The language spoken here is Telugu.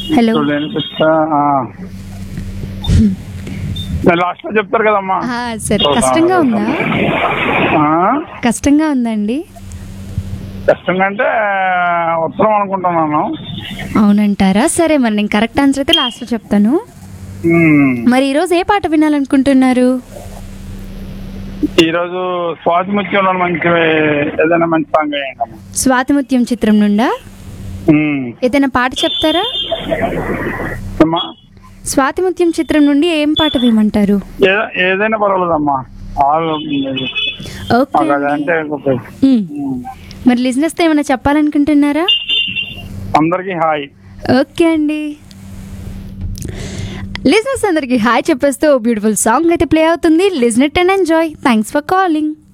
హలో చూడలేని పిట్ట ఆ. నేను లాస్ట్ లో చెప్తారు కదమ్మా ఆ, సరే కష్టంగా ఉందా ఆ? కష్టంగా ఉందండి కష్టంగా అంటే ఉత్తరం అనుకుంటున్నాను అవునంటారా సరే మరి నేను కరెక్ట్ ఆన్సర్ అయితే లాస్ట్లో చెప్తాను ఉమ్. మరి ఈరోజు ఏ పాట వినాలనుకుంటున్నారు ఈరోజు స్వాతి ముత్యంలో మంచి ఏదైనా మంచి సాంగ్ వేయండి అమ్మా స్వాతిముత్యం చిత్రం నుండా ఉమ్. ఏదైనా పాట చెప్తారా అమ్మా స్వాతిముత్యం చిత్రం నుండి ఏం పాట వేయమంటారు ఏ- ఏదైనా పర్వాలేదమ్మా ఆల్ ఓకే మాకు అది అండి. అంటే ఒక- ఉమ్. ఉమ్. మరి లిజినెస్తో ఏమైనా చెప్పాలనుకుంటున్నారా అందరికీ హాయ్ ఓకే అండి లిజినెస్ అందరికి హాయ్ చెప్పేస్తూ బ్యూటిఫుల్ సాంగ్ అయితే ప్లే అవుతుంది listen it and enjoy thanks for calling